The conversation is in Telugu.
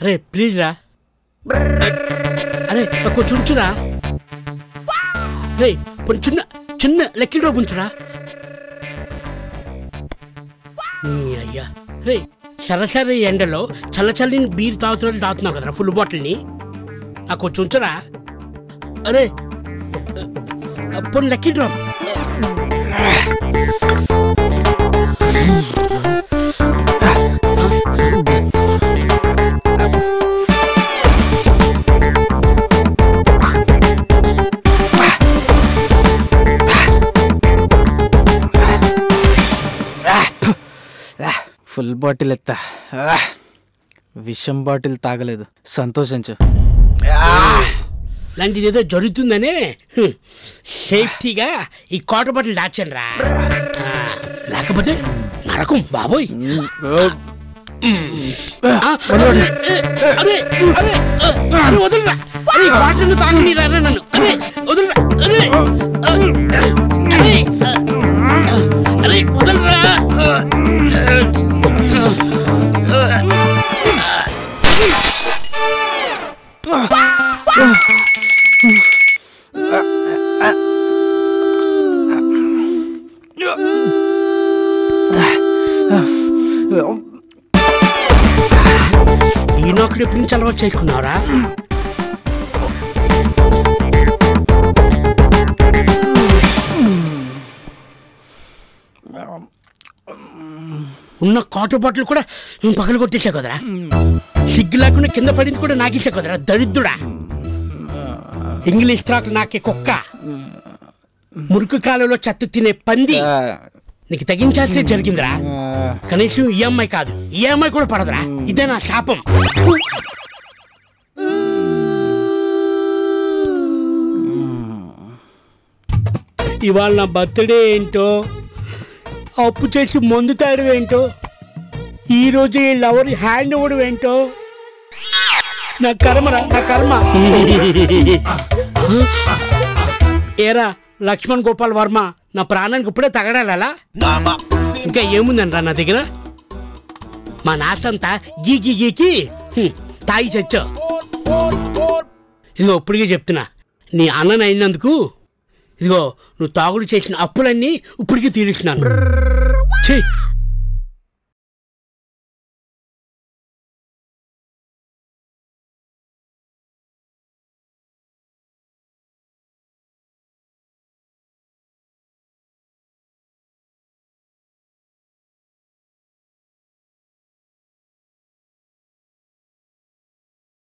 అరే ప్లీజ్ రా అరే కొంచెం ఉంచురా రే కొంచెం చిన్న చిన్న లెక్కి డ్రాప్ ఉంచురా నీ అయ్యా రే సరసరి ఎండలో చల్ల చల్లని బీర్ తాగుతున్నట్టు తాగుతున్నావు కదరా ఫుల్ బాటిల్ని నాకు కొంచెం ఉంచురా అరే పోనీ లక్కీ డ్రాప్ ఫుల్ బాటిల్ ఎత్తా ఆ, విషం బాటిల్ తాగలేదు సంతోషించు లాంటిది ఏదో జరుగుతుందనే హ్మ్, సేఫ్టీగా ఈ కోట బట్టలు దాచాను రా ఆ, లేకపోతే నరకం బాబోయ్ ఆ, అరే, అరే, అరే, అరే, వదలరా అరే, ఈ బాటిల్ని తాగనీరా రా నన్ను అరే వదలరా అరే అరే, అరే వదలరా ఈ నొక్కడు ఎప్పటి నుంచి అలవాటు చేసుకున్నావురా ఉన్న కాటర్ బాటిల్ కూడా నువ్వు పగలు కొట్టేసావు కదరా సిగ్గు లేకుండా కింద పడింది కూడా నాకేసావు కదరా దరిద్రుడా ఇంగ్లీష్ త్రాకు నాకే కుక్క మురుకు కాలంలో చెత్త తినే పంది ఆ, నీకు తగ్గించాల్సే జరిగిందిరా ఆ, కనీసం ఈఎంఐ కాదు ఈఎంఐ కూడా పడదురా ఇదే నా శాపం ఇవాళ నా బర్త్డే ఏంటో అప్పు చేసి మందు తాగడం ఏంటో ఈ రోజు ఈ లవర్ హ్యాండ్ ఇవ్వడం ఏంటో నా కర్మరా నా కర్మ ఏరా లక్ష్మణ్ గోపాల్ వర్మ నా ప్రాణానికి ఇప్పుడే తగడాలా ఇంకా ఏముందనరా నా దగ్గర మా నాష్టంతా గీకి గీకి హ్మ్, తాగి చచ్చా ఇదిగో ఇప్పటికే చెప్తున్నా నీ అన్నని అయినందుకు ఇదిగో నువ్వు తాగుడు చేసిన అప్పులన్నీ ఇప్పటికీ తీరుస్తున్నాను చెయ్యి